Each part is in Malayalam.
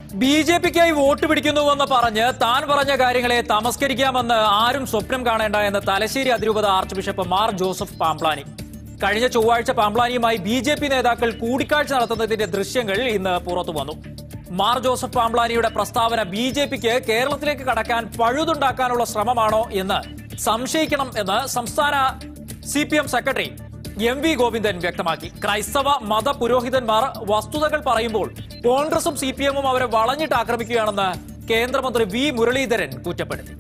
ബി ജെ പിക്കായി വോട്ട് പിടിക്കുന്നുവെന്ന് പറഞ്ഞ് താൻ പറഞ്ഞ കാര്യങ്ങളെ തമസ്കരിക്കാമെന്ന് ആരും സ്വപ്നം കാണേണ്ട എന്ന് തലശ്ശേരി അതിരൂപത ആർച്ച് ബിഷപ്പ് മാർ ജോസഫ് പാംപ്ലാനി കഴിഞ്ഞ ചൊവ്വാഴ്ച പാംപ്ലാനിയുമായി ബി ജെ പി നേതാക്കൾ കൂടിക്കാഴ്ച നടത്തുന്നതിന്റെ ദൃശ്യങ്ങൾ ഇന്ന് പുറത്തു വന്നു മാർ ജോസഫ് പാംപ്ലാനിയുടെ പ്രസ്താവന ബി ജെ പിക്ക് കേരളത്തിലേക്ക് കടക്കാൻ പഴുതുണ്ടാക്കാനുള്ള ശ്രമമാണോ എന്ന് സംശയിക്കണം എന്ന് സംസ്ഥാന C P M secretary M V Govindan വ്യക്തമാക്കി ക്രൈസ്തവ മത പുരോഹിതന്മാർ വസ്തുതകൾ പറയുമ്പോൾ കോൺഗ്രസും സി പി എമ്മും അവരെ വളഞ്ഞിട്ട് ആക്രമിക്കുകയാണെന്ന് കേന്ദ്രമന്ത്രി വി മുരളീധരൻ കുറ്റപ്പെടുത്തി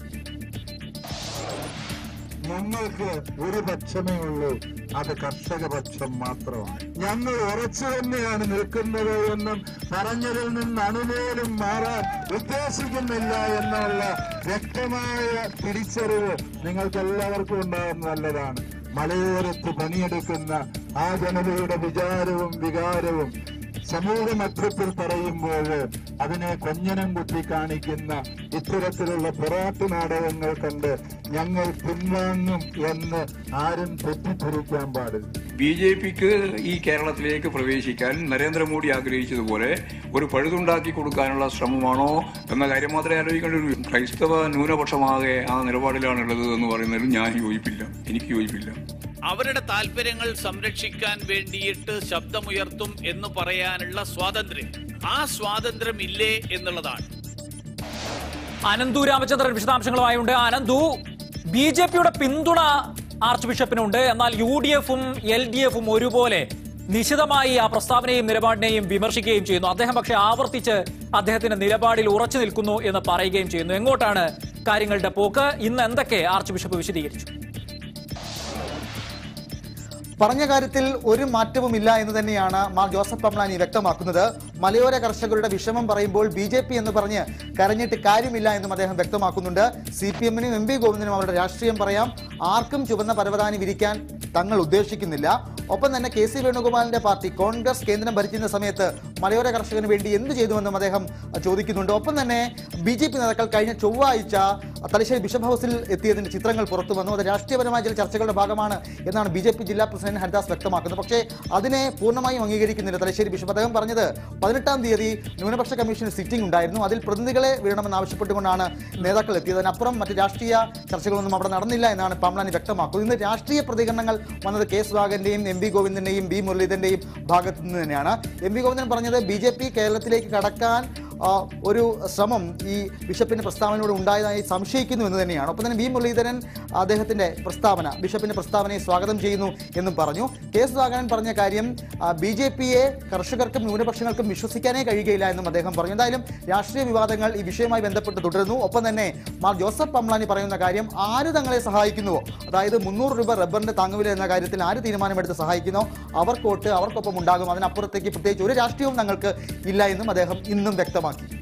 ഞങ്ങൾക്ക് ഒരു പക്ഷമേ ഉള്ളൂ അത് കർഷക പക്ഷം മാത്രമാണ് ഞങ്ങൾ ഉറച്ചു തന്നെയാണ് നിൽക്കുന്നത് എന്നും പറഞ്ഞതിൽ നിന്ന് അണുപോലും മാറാൻ ഉദ്ദേശിക്കുന്നില്ല എന്നുള്ള വ്യക്തമായ തിരിച്ചറിവ് നിങ്ങൾക്ക് എല്ലാവർക്കും ഉണ്ടാകുന്ന നല്ലതാണ് മലയോരത്ത് പണിയെടുക്കുന്ന ആ ജനതയുടെ വിചാരവും വികാരവും സമൂഹ മധ്യത്തിൽ പറയുമ്പോൾ അതിനെ കൊഞ്ഞനം കുത്തി കാണിക്കുന്ന ഇത്തരത്തിലുള്ള പൊറാട്ട് നാടകങ്ങൾ കണ്ട് ഞങ്ങൾ പിൻവാങ്ങും എന്ന് ആരും തെറ്റിദ്ധരിക്കാൻ പാടില്ല ബി ജെ പിക്ക് ഈ കേരളത്തിലേക്ക് പ്രവേശിക്കാൻ നരേന്ദ്രമോദി ആഗ്രഹിച്ചതുപോലെ ഒരു പഴുതുണ്ടാക്കി കൊടുക്കാനുള്ള ശ്രമമാണോ എന്ന കാര്യം മാത്രമേ ആലോചിക്കേണ്ടത് ക്രൈസ്തവ ന്യൂനപക്ഷമാകെ ആ നിലപാടിലാണുള്ളത് എന്ന് പറയുന്നതിൽ ഞാൻ യോജിപ്പില്ല എനിക്ക് യോജിപ്പില്ല അവരുടെ താല്പര്യങ്ങൾ സംരക്ഷിക്കാൻ വേണ്ടിയിട്ട് ശബ്ദമുയർത്തും എന്ന് പറയാനുള്ള സ്വാതന്ത്ര്യം ആ സ്വാതന്ത്ര്യം ഇല്ലേ എന്നുള്ളതാണ് അനന്തു രാമചന്ദ്രൻ വിശദാംശങ്ങളുമായുണ്ട് അനന്തു ബി ജെ പിയുടെ പിന്തുണ ആർച്ച് ബിഷപ്പിനുണ്ട് എന്നാൽ യു ഡി എഫും എൽ ഡി എഫും ഒരുപോലെ നിശിതമായി ആ പ്രസ്താവനയും നിലപാടിനെയും വിമർശിക്കുകയും ചെയ്യുന്നു അദ്ദേഹം പക്ഷേ ആവർത്തിച്ച് അദ്ദേഹത്തിന്റെ നിലപാടിൽ ഉറച്ചു നിൽക്കുന്നു എന്ന് പറയുകയും ചെയ്യുന്നു എങ്ങോട്ടാണ് കാര്യങ്ങളുടെ പോക്ക് ഇന്ന് എന്തൊക്കെ ആർച്ച് ബിഷപ്പ് വിശദീകരിച്ചു പറഞ്ഞ കാര്യത്തിൽ ഒരു മാറ്റവുമില്ല എന്ന് തന്നെയാണ് മാർ ജോസഫ് പമ്ലാനി വ്യക്തമാക്കുന്നത് മലയോര കർഷകരുടെ വിഷമം പറയുമ്പോൾ ബി ജെ പി എന്ന് പറഞ്ഞ് കരഞ്ഞിട്ട് കാര്യമില്ല എന്നും അദ്ദേഹം വ്യക്തമാക്കുന്നുണ്ട് സി പി എമ്മിനും എം പി ഗോവിന്ദനും അവരുടെ രാഷ്ട്രീയം പറയാം ആർക്കും ചുവന്ന പരവതാനി വിരിക്കാൻ തങ്ങൾ ഉദ്ദേശിക്കുന്നില്ല ഒപ്പം തന്നെ കെ സി വേണുഗോപാലിന്റെ പാർട്ടി കോൺഗ്രസ് കേന്ദ്രം ഭരിച്ചിരുന്ന സമയത്ത് മലയോര കർഷകന് വേണ്ടി എന്ത് ചെയ്തുവെന്നും അദ്ദേഹം ചോദിക്കുന്നുണ്ട് ഒപ്പം തന്നെ ബി ജെ പി നേതാക്കൾ കഴിഞ്ഞ ചൊവ്വാഴ്ച തലശ്ശേരി ബിഷപ്പ് ഹൗസിൽ എത്തിയതിന്റെ ചിത്രങ്ങൾ പുറത്തു വന്നു അത് രാഷ്ട്രീയപരമായ ചില ചർച്ചകളുടെ ഭാഗമാണ് എന്നാണ് ബി ജെ പി ജില്ലാ പ്രസിഡന്റ് ഹരിദാസ് വ്യക്തമാക്കുന്നത് പക്ഷേ അതിനെ പൂർണ്ണമായും അംഗീകരിക്കുന്നില്ല തലശ്ശേരി ബിഷപ്പ് അദ്ദേഹം പറഞ്ഞത് പതിനെട്ടാം തീയതി ന്യൂനപക്ഷ കമ്മീഷൻ സിറ്റിംഗ് ഉണ്ടായിരുന്നു അതിൽ പ്രതിനിധികളെ വിടണമെന്ന് ആവശ്യപ്പെട്ടുകൊണ്ടാണ് നേതാക്കൾ എത്തിയത് അതിനപ്പുറം മറ്റ് രാഷ്ട്രീയ ചർച്ചകളൊന്നും അവിടെ നടന്നില്ല എന്നാണ് പാംലാനി വ്യക്തമാക്കുന്നത് ഇന്ന് രാഷ്ട്രീയ പ്രതികരണങ്ങൾ വന്നത് കെ സുധാകരന്റെയും എം വി ഗോവിന്ദന്റെയും ബി മുരളീധരന്റെയും ഭാഗത്തു നിന്ന് തന്നെയാണ് എം വി ഗോവിന്ദൻ പറഞ്ഞത് ബി ജെ പി കേരളത്തിലേക്ക് കടക്കാൻ ആ, ഒരു ശ്രമം ഈ ബിഷപ്പിന്റെ പ്രസ്താവനയോട് ഉണ്ടായതായി സംശയിക്കുന്നു എന്ന് തന്നെയാണ് ഒപ്പം തന്നെ വി മുരളീധരൻ അദ്ദേഹത്തിന്റെ പ്രസ്താവന ബിഷപ്പിന്റെ പ്രസ്താവനയെ സ്വാഗതം ചെയ്യുന്നു എന്നും പറഞ്ഞു കെ സുധാകരൻ പറഞ്ഞ കാര്യം ബി ജെ പിയെ കർഷകർക്കും ന്യൂനപക്ഷങ്ങൾക്കും വിശ്വസിക്കാനേ കഴിയുകയില്ല എന്നും അദ്ദേഹം പറഞ്ഞു എന്തായാലും രാഷ്ട്രീയ വിവാദങ്ങൾ ഈ വിഷയവുമായി ബന്ധപ്പെട്ട് തുടരുന്നു ഒപ്പം തന്നെ മാർ ജോസഫ് പംലാനി പറയുന്ന കാര്യം ആര് തങ്ങളെ സഹായിക്കുന്നുവോ അതായത് മുന്നൂറ് രൂപ റബ്ബറിന്റെ താങ്ങുവില എന്ന കാര്യത്തിൽ ആര് തീരുമാനമെടുത്ത് സഹായിക്കുന്നോ അവർക്ക് വോട്ട് അവർക്കൊപ്പം ഉണ്ടാകും അതിനപ്പുറത്തേക്ക് പ്രത്യേകിച്ച് ഒരു രാഷ്ട്രീയവും തങ്ങൾക്ക് ഇല്ല എന്നും അദ്ദേഹം ഇന്നും വ്യക്തമാക്കി